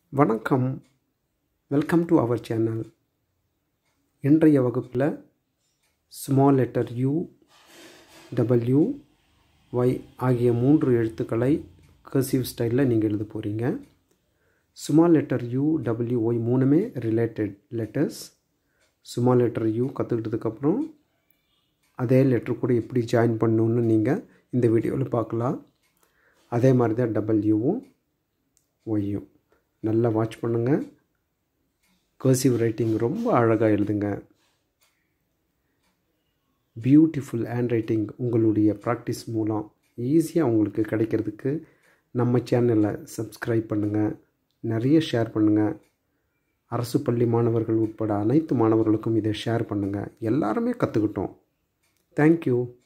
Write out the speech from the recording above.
வணக்கம் welcome to our channel இன்றைய வகுப்பில் small letter U W Y ஆகிய மூன்று எழுத்துக்களை கர்சிவ் ஸ்டைலில் நீங்கள் எழுத போகிறீங்க small letter U W Y மூணுமே related letters small letter U கற்றுக்கிட்டதுக்கப்புறம் அதே லெட்டர் கூட எப்படி ஜாயின் பண்ணணுன்னு நீங்கள் இந்த வீடியோவில் பார்க்கலாம் அதே மாதிரி தான் டபிள்யூவும் ஒய்யும் நல்லா வாட்ச் பண்ணுங்கள் கர்சிவ் ரைட்டிங் ரொம்ப அழகாக எழுதுங்க பியூட்டிஃபுல் ஹேண்ட் ரைட்டிங் உங்களுடைய ப்ராக்டிஸ் மூலம் ஈஸியாக உங்களுக்கு கிடைக்கிறதுக்கு நம்ம சேனலை சப்ஸ்கிரைப் பண்ணுங்கள் நிறைய ஷேர் பண்ணுங்கள் அரசு பள்ளி மாணவர்கள் உட்பட அனைத்து மாணவர்களுக்கும் இதை ஷேர் பண்ணுங்கள் எல்லாருமே கற்றுக்கிட்டோம் தேங்க்யூ